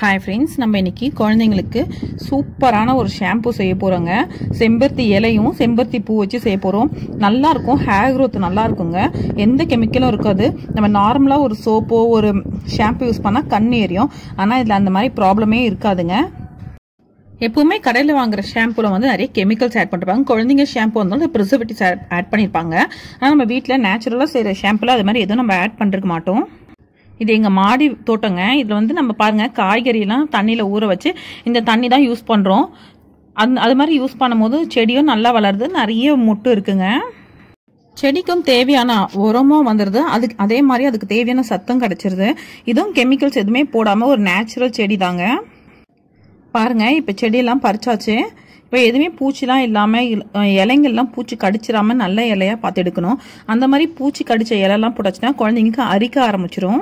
hi friends நம்ம இன்னைக்கு குழந்தைங்களுக்கு சூப்பரான ஒரு ஷாம்பு செய்ய போகிறோங்க செம்பருத்தி இலையும் செம்பருத்தி பூ வச்சு செய்ய போகிறோம் நல்லா இருக்கும் ஹேர் growth நல்லா இருக்குங்க எந்த கெமிக்கலும் இருக்காது நம்ம நார்மலாக ஒரு சோப்போ ஒரு ஷாம்பு யூஸ் பண்ணால் கண் எரியும் ஆனால் இதில் அந்த மாதிரி ப்ராப்ளமே இருக்காதுங்க எப்பவுமே கடையில் வாங்குற ஷாம்புல வந்து நிறைய கெமிக்கல்ஸ் ஆட் பண்ணிருப்பாங்க குழந்தைங்க ஷாம்பு வந்தாலும் ப்ரிசர்வேட்டிவ்ஸ் ஆட் பண்ணியிருப்பாங்க ஆனால் நம்ம வீட்டில் நேச்சுரலாக செய்கிற ஷாம்புல அது மாதிரி எதுவும் நம்ம ஆட் பண்ணிருக்க மாட்டோம் இது எங்கள் மாடி தோட்டங்க இதில் வந்து நம்ம பாருங்கள் காய்கறியெல்லாம் தண்ணியில் ஊற வச்சு இந்த தண்ணி தான் யூஸ் பண்ணுறோம் அந் அது மாதிரி யூஸ் பண்ணும்போது செடியும் நல்லா வளருது நிறைய மொட்டு இருக்குங்க செடிக்கும் தேவையான உரமும் வந்துடுது அதுக்கு அதே மாதிரி அதுக்கு தேவையான சத்தம் கிடச்சிருது இதுவும் கெமிக்கல்ஸ் எதுவுமே போடாமல் ஒரு நேச்சுரல் செடி தாங்க பாருங்க இப்போ செடியெல்லாம் பறிச்சாச்சு இப்போ எதுவுமே பூச்சிலாம் இல்லாமல் இலைங்கள்லாம் பூச்சி கடிச்சிடாம நல்ல இலையாக பார்த்து எடுக்கணும் அந்த மாதிரி பூச்சி கடிச்ச இலைலாம் போட்டாச்சுன்னா குழந்தைங்களுக்கு அரிக்க ஆரம்பிச்சிரும்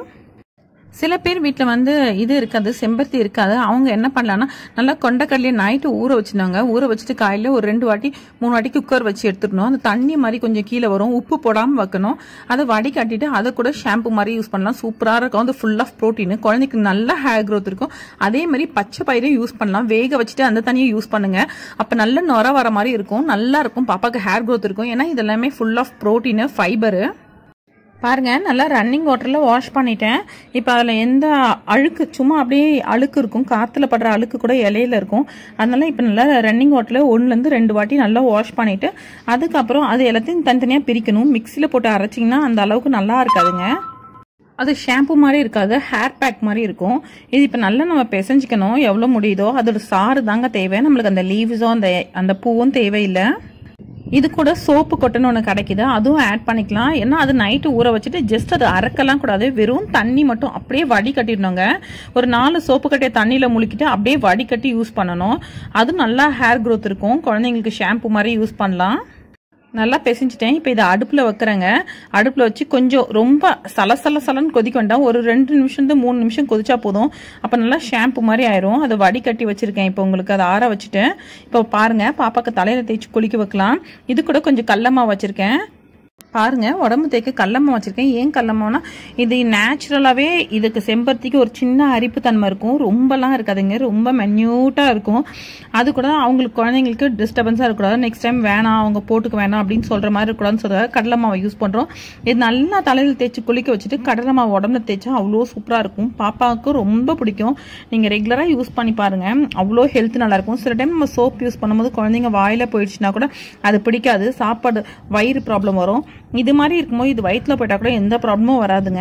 சில பேர் வீட்டில் வந்து இது இருக்காது செம்பருத்தி இருக்காது அவங்க என்ன பண்ணலான்னா நல்லா கொண்டக்கடலையை நைட்டு ஊற வச்சுருந்தாங்க ஊற வச்சுட்டு காலையில் ஒரு ரெண்டு வாட்டி மூணு வாட்டி குக்கர் வச்சு எடுத்துடணும் அந்த தண்ணி மாதிரி கொஞ்சம் கீழே வரும் உப்பு போடாமல் வைக்கணும் அதை வடி கட்டிட்டு அதை கூட ஷாம்பு மாதிரி யூஸ் பண்ணலாம் சூப்பராக இருக்கும் அது ஃபுல் ஆஃப் ப்ரோட்டீன் குழந்தைக்கு நல்ல ஹேர் க்ரோத் இருக்கும் அதே மாதிரி பச்சை பயிரையும் யூஸ் பண்ணலாம் வேக வச்சுட்டு அந்த தண்ணியை யூஸ் பண்ணுங்க அப்போ நல்ல நுர வர மாதிரி இருக்கும் நல்லா இருக்கும் பாப்பாக்கு ஹேர் க்ரோத் இருக்கும் ஏன்னா இதெல்லாமே ஃபுல் ஆஃப் ப்ரோட்டீனு ஃபைபரு பாருங்க நல்லா ரன்னிங் வாட்டரில் வாஷ் பண்ணிட்டேன் இப்போ அதில் எந்த அழுக்கு சும்மா அப்படியே அழுக்கு இருக்கும் காற்றுல படுற அழுக்கு கூட இலையில இருக்கும் அதனால இப்போ நல்லா ரன்னிங் வாட்டரில் ஒன்றுலேருந்து ரெண்டு வாட்டி நல்லா வாஷ் பண்ணிவிட்டு அதுக்கப்புறம் அது எல்லாத்தையும் தனித்தனியாக பிரிக்கணும் மிக்சியில் போட்டு அரைச்சிங்கன்னா அந்த அளவுக்கு நல்லா இருக்காதுங்க அது ஷாம்பு மாதிரி இருக்காது ஹேர் பேக் மாதிரி இருக்கும் இது இப்போ நல்லா நம்ம பிசைஞ்சிக்கணும் எவ்வளோ முடியுதோ அதோட சாறு தாங்க தேவை நம்மளுக்கு அந்த லீவ்ஸோ அந்த அந்த பூவும் தேவையில்லை இது கூட சோப்பு கொட்டைன்னு ஒன்று கிடைக்குது அதுவும் ஆட் பண்ணிக்கலாம் ஏன்னா அது நைட்டு ஊற வச்சுட்டு ஜஸ்ட் அது அரைக்கலாம் கூடாது வெறும் தண்ணி மட்டும் அப்படியே வடிகட்டிடணுங்க ஒரு நாலு சோப்பு கட்டையை தண்ணியில் முழுக்கிட்டு அப்படியே வடிகட்டி யூஸ் பண்ணணும் அது நல்லா ஹேர் க்ரோத் இருக்கும் குழந்தைங்களுக்கு ஷாம்பு மாதிரி யூஸ் பண்ணலாம் நல்லா பிசைஞ்சிட்டேன் இப்போ இதை அடுப்பில் வைக்கிறேங்க அடுப்பில் வச்சு கொஞ்சம் ரொம்ப சலசல சலன்னு கொதிக்க வேண்டாம் ஒரு ரெண்டு நிமிஷம் மூணு நிமிஷம் கொதிச்சா போதும் அப்போ நல்லா ஷாம்பு மாதிரி ஆயிரும் அதை வடிகட்டி வச்சுருக்கேன் இப்போ உங்களுக்கு அதை ஆற வச்சுட்டேன் இப்போ பாருங்கள் பாப்பாக்கு தலையில் தேய்ச்சி குளிக்க வைக்கலாம் இது கூட கொஞ்சம் கடலமாவு வச்சுருக்கேன் பாருங்க உடம்பு தேய்க்க கல்லம்மா வச்சிருக்கேன் ஏன் கல்லம்மானா இது நேச்சுரலாகவே இதுக்கு செம்பருத்திக்கு ஒரு சின்ன அரிப்பு தன்மை இருக்கும் ரொம்பலாம் இருக்காதுங்க ரொம்ப மென்யூட்டாக இருக்கும் அது கூட அவங்களுக்கு குழந்தைங்களுக்கு டிஸ்டர்பன்ஸாக இருக்கக்கூடாது நெக்ஸ்ட் டைம் வேணாம் அவங்க போட்டுக்க வேணாம் அப்படின்னு சொல்கிற மாதிரி இருக்கக்கூடாதுன்னு சொல்கிறாங்க கடலை மாவை யூஸ் பண்ணுறோம் இது நல்லா தலையில் தேய்ச்சி குளிக்க வச்சுட்டு கடலை மாவு உடம்புல தேய்ச்சா அவ்வளோ சூப்பராக இருக்கும் பாப்பாவுக்கு ரொம்ப பிடிக்கும் நீங்கள் ரெகுலராக யூஸ் பண்ணி பாருங்கள் அவ்வளோ ஹெல்த் நல்லாயிருக்கும் சில டைம் நம்ம சோப் யூஸ் பண்ணும்போது குழந்தைங்க வாயில் போயிடுச்சுன்னா கூட அது பிடிக்காது சாப்பாடு வயிறு ப்ராப்ளம் வரும் இது மாதிரி இருக்கும்போது இது வயிற்றில் போயிட்டா கூட எந்த ப்ராப்ளமும் வராதுங்க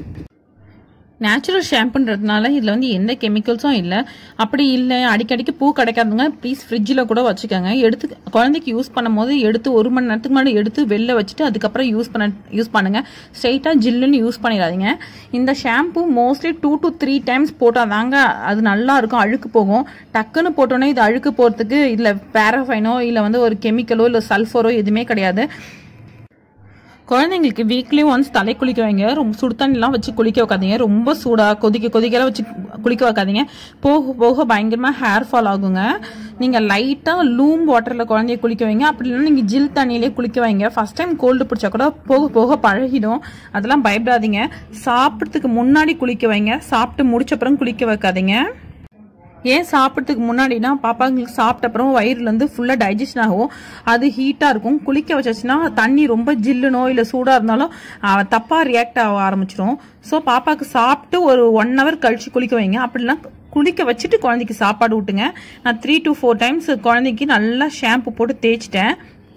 நேச்சுரல் ஷாம்புன்றதுனால இதில் வந்து எந்த கெமிக்கல்ஸும் இல்லை அப்படி இல்லை அடிக்கடிக்கு பூ கிடைக்காதுங்க ப்ளீஸ் ஃப்ரிட்ஜில் கூட வச்சுக்கோங்க எடுத்து குழந்தைக்கு யூஸ் பண்ணும்போது எடுத்து ஒரு மணி நேரத்துக்கு முன்னாடி எடுத்து வெளில வச்சுட்டு அதுக்கப்புறம் யூஸ் பண்ண யூஸ் பண்ணுங்கள் ஸ்ட்ரெயிட்டாக ஜில்லுன்னு யூஸ் பண்ணிடாதீங்க இந்த shampoo mostly two to three times போட்டால் தாங்க அது நல்லா இருக்கும் அழுக்கு போகும் டக்குன்னு போட்டோன்னே இது அழுக்கு போகிறதுக்கு இல்லை பேராஃபைனோ இல்லை வந்து ஒரு கெமிக்கலோ இல்லை சல்ஃபரோ எதுவுமே கிடையாது குழந்தைங்களுக்கு வீக்லி ஒன்ஸ் தலை குளிக்க வைங்க ரொம்ப சுடு தண்ணிலாம் வச்சு குளிக்க வைக்காதீங்க ரொம்ப சூடாக கொதிக்க கொதிக்கலாம் வச்சு குளிக்க வைக்காதீங்க போக போக பயங்கரமாக ஹேர் ஃபால் ஆகுங்க நீங்கள் லைட்டாக லூம் வாட்டரில் குழந்தைய குளிக்க வைங்க அப்படி இல்லைன்னா நீங்கள் ஜில் தண்ணியிலே குளிக்க வைங்க ஃபஸ்ட் டைம் கோல்டு பிடிச்சா கூட போக போக பழகிடும் அதெல்லாம் பயப்படாதீங்க சாப்பிட்றதுக்கு முன்னாடி குளிக்க வைங்க சாப்பிட்டு முடிச்சப்பறம் குளிக்க வைக்காதீங்க ஏன் சாப்பிட்றதுக்கு முன்னாடினா பாப்பாங்களுக்கு சாப்பிட்ட அப்புறம் வயிறுலேருந்து ஃபுல்லாக டைஜஷன் ஆகும் அது ஹீட்டாக இருக்கும் குளிக்க வச்சாச்சுன்னா தண்ணி ரொம்ப ஜில்லுனோ இல்லை சூடாக இருந்தாலும் தப்பாக ரியாக்ட் ஆக ஆரம்பிச்சிடும் ஸோ பாப்பாவுக்கு சாப்பிட்டு ஒரு ஒன் ஹவர் கழிச்சு குளிக்க வைங்க அப்படிலாம் குளிக்க வச்சுட்டு குழந்தைக்கு சாப்பாடு விட்டுங்க நான் த்ரீ டு ஃபோர் டைம்ஸ் குழந்தைக்கு நல்லா ஷாம்பு போட்டு தேய்ச்சிட்டேன்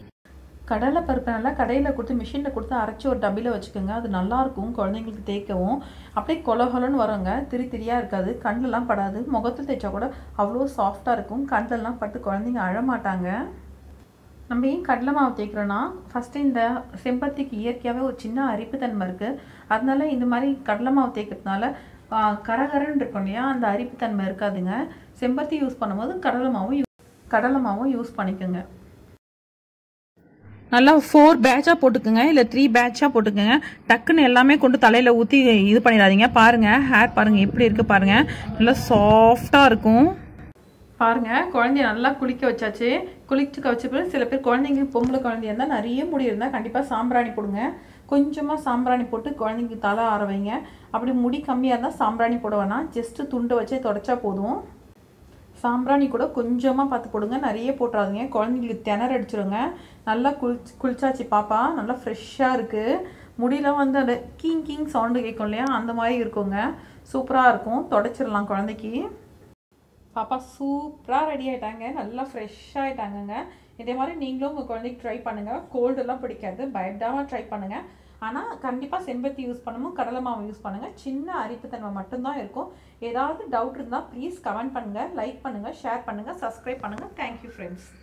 கடலை பருப்பை நல்லா கடையில் கொடுத்து மிஷினில் கொடுத்து அரைச்சி ஒரு டப்பியில் வச்சுக்கோங்க அது நல்லாயிருக்கும் குழந்தைங்களுக்கு தேய்க்கவும் அப்படியே கொலகொலன்னு வருங்க திரி திரியாக இருக்காது கண்ணெலாம் படாது முகத்தில் தேய்ச்சா கூட அவ்வளோ சாஃப்டாக இருக்கும் கண்ணெல்லாம் பட்டு குழந்தைங்க அழமாட்டாங்க நம்ம ஏன் கடலை மாவு தேய்க்கிறோன்னா ஃபஸ்ட்டு இந்த செம்பருத்திக்கு இயற்கையாகவே ஒரு சின்ன அரிப்புத்தன்மை இருக்குது அதனால இந்த மாதிரி கடலை மாவு தேய்க்கிறதுனால கரகரன்னு இருக்கும் இல்லையா அந்த அரிப்புத்தன்மை இருக்காதுங்க செம்பருத்தி யூஸ் பண்ணும்போது கடலை மாவும் கடலை மாவும் யூஸ் பண்ணிக்கோங்க நல்லா ஃபோர் பேட்சாக போட்டுக்குங்க இல்லை த்ரீ பேட்சாக போட்டுக்குங்க டக்குன்னு எல்லாமே கொண்டு தலையில் ஊற்றி இது பண்ணிடாதீங்க பாருங்கள் ஹேர் பாருங்கள் எப்படி இருக்குது பாருங்கள் நல்லா சாஃப்டாக இருக்கும் பாருங்க குழந்தைய நல்லா குளிக்க வச்சாச்சு குளிச்சுக்க வச்ச பிறகு சில பேர் குழந்தைங்க பொம்பளை குழந்தைய இருந்தால் நிறைய முடி இருந்தால் கண்டிப்பாக சாம்பிராணி போடுங்க கொஞ்சமாக சாம்பிராணி போட்டு குழந்தைக்கு தலை ஆற வைங்க அப்படி முடி கம்மியாக இருந்தால் சாம்பிராணி போட வேணாம் ஜஸ்ட்டு துண்டை வச்சே தொடச்சா போதும் சாம்பிராணி கூட கொஞ்சமாக பார்த்து போடுங்க நிறைய போட்டுறாதீங்க குழந்தைங்களுக்கு திணற அடிச்சிருங்க நல்லா குளிச் குளிச்சாச்சு பாப்பா நல்லா ஃப்ரெஷ்ஷாக இருக்குது முடியெல்லாம் வந்து அந்த கீங் கீங் சவுண்டு கேட்கும் இல்லையா அந்த மாதிரி இருக்குங்க சூப்பராக இருக்கும் தொடச்சிடலாம் குழந்தைக்கு பாப்பா சூப்பராக ரெடி ஆகிட்டாங்க நல்லா ஃப்ரெஷ் ஆகிட்டாங்கங்க இதே மாதிரி நீங்களும் உங்கள் குழந்தைக்கு ட்ரை பண்ணுங்கள் கோல்டெல்லாம் பிடிக்காது பயப்படாமல் ட்ரை பண்ணுங்கள் ஆனால் கண்டிப்பாக செம்பருத்தி யூஸ் பண்ணணும் கடலை மாவு யூஸ் பண்ணுங்கள் சின்ன அரிப்புத்தன்மை மட்டும்தான் இருக்கும் ஏதாவது டவுட் இருந்தால் ப்ளீஸ் கமெண்ட் பண்ணுங்கள் லைக் பண்ணுங்கள் ஷேர் பண்ணுங்கள் சப்ஸ்கிரைப் பண்ணுங்கள் தேங்க்யூ ஃப்ரெண்ட்ஸ்